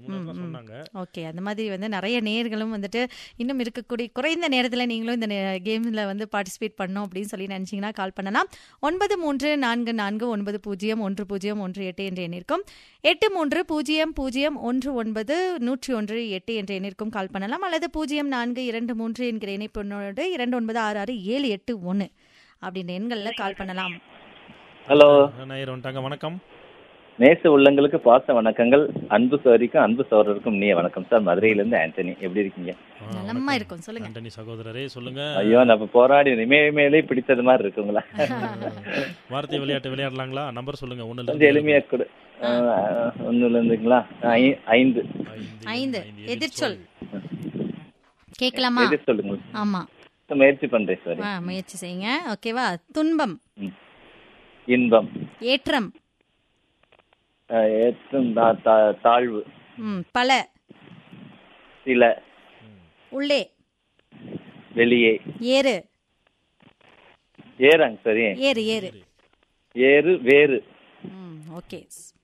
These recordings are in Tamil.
அவங்க சொன்னாங்க ஓகே அந்த மாதிரி வந்து நிறைய நேர்களும் வந்துட்டு இன்னும் இருக்கக்கூடிய குறைந்த நேரத்தில் நீங்களும் இந்த கேம்ல வந்து பார்ட்டிசிபேட் பண்ணணும் அப்படின்னு சொல்லி நினைச்சீங்கன்னா கால் பண்ணலாம் ஒன்பது மூன்று நான்கு நான்கு ஒன்பது பூஜ்ஜியம் ஒன்று பூஜ்ஜியம் ஒன்று எட்டு என்ற எண்ணிற்கும் எட்டு மூன்று பூஜ்ஜியம் பூஜ்ஜியம் ஒன்று ஒன்பது நூற்றி ஒன்று எட்டு என்ற எண்ணிற்கும் கால் பண்ணலாம் அல்லது பூஜ்ஜியம் நான்கு இரண்டு மூன்று என்கிற இணைப்பெண்ணோடு இரண்டு ஒன்பது ஆறு ஆறு ஏழு எட்டு ஒன்று அப்படின்ற எண்களில் கால் பண்ணலாம் ஹலோ நேயர் வந்துட்டாங்க வணக்கம் நேச உள்ளங்களுக்கு பாச வணக்கங்கள் அன்பு சோரிக்கும் அன்பு சோழருக்கும் நீ வணக்கம் சார் மதுரையிலேருந்து ஆண்டனி எப்படி இருக்கீங்க ஆ, நலமா வணக்கம். இருக்கும் சொல்லுங்க ஆண்டனி சகோதரரே சொல்லுங்க ஐயோ நம்ம போராடி இமயமேலே பிடித்தது மாதிரி இருக்குங்களா வார்த்தை விளையாட்டு விளையாடலாங்களா நம்பர் சொல்லுங்க ஒண்ணுல கொஞ்சம் எளிமையா கொடு ஒன்னுல இருந்துங்களா ஐ- ஐந்து ஐந்து. எதிர்ச்சொல். கேட்கலாமா எது சொல்லுங்க ஆமா முயற்சி பண்றேன் சார் ஆ, முயற்சி செய்யுங்க ஓகேவா துன்பம் இன்பம் ஏற்றம் அஹ், ஏற்றம் தா- தா- தாழ்வு ம், பல சில உள்ளே வெளியே ஏறு ஏறாங்க சரி ஏறு ஏறு ஏறு வேறு ம் okay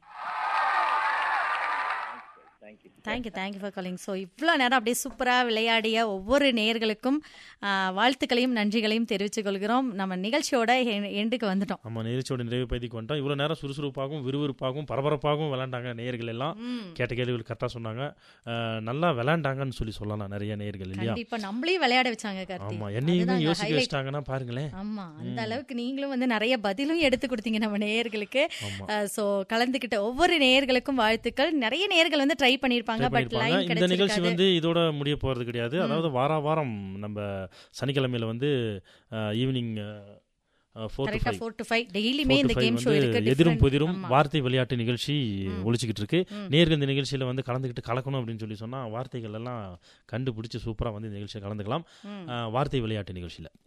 thank you thank you thank you for calling so இவ்வளோ நேரம் அப்படியே சூப்பராக விளையாடிய ஒவ்வொரு நேயர்களுக்கும் ஆ, வாழ்த்துக்களையும் நன்றிகளையும் தெரிவித்துக் கொள்கிறோம் நம்ம நிகழ்ச்சியோட எ- எண்டுக்கு வந்துட்டோம் நம்ம நிகழ்ச்சியோட நிறைவு பகுதிக்கு வந்துட்டோம் இவ்வளவு நேரம் சுறுசுறுப்பாகவும் விறுவிறுப்பாகவும் பரபரப்பாகவும் விளையாண்டாங்க நேயர்கள் எல்லாம் ம். கேட்ட கேள்விகள் கரெக்டாக சொன்னாங்க அஹ், நல்லா விளையாண்டாங்கன்னு சொல்லி சொல்லலாம் நிறைய நேயர்கள் இல்லையா கண்டிப்பா நம்மளையும் விளையாட வச்சாங்க கார்த்தி ஆமா என்னையுமே அதுதான் யோசிக்க highlight. வச்சிட்டாங்கன்னா பாருங்களேன் ஆமா அந்த அளவுக்கு நீங்களும் வந்து நிறைய பதிலும் எடுத்து கொடுத்தீங்க நம்ம நேயர்களுக்கு ஆமா ஸோ கலந்துக்கிட்ட ஒவ்வொரு நேயர்களுக்கும் வாழ்த்துக்கள் நிறைய நேயர்கள் வந்து ட்ரை பண்ணியிருப்பாங்க Try பட் பண்ணிருப்பாங்க. லைன் இந்த நிகழ்ச்சி கிடைச்சிருக்காது வந்து இதோட முடிய போறது கிடையாது அதாவது வார வாரம் நம்ம சனிக்கிழமையில வந்து ஈவினிங் ஃபோர் டு கரெக்டா ஃபைவ் ஃபோர் டு ஃபைவ் டெய்லியுமே இந்த கேம் ஷோ இருக்கு எதிரும் different. புதிரும் ஆமா. வார்த்தை விளையாட்டு நிகழ்ச்சி ம். ஒழிச்சுக்கிட்டு இருக்கு ம். நேர்கள் இந்த நிகழ்ச்சியில வந்து கலந்துக்கிட்டு கலக்கணும் அப்படின்னு சொல்லி சொன்னா வார்த்தைகள் எல்லாம் கண்டுபிடிச்சு சூப்பரா வந்து இந்த நிகழ்ச்சியை கலந்துக்கலாம் ம். அஹ், வார்த்தை விளையாட்டு நிகழ்ச்சியில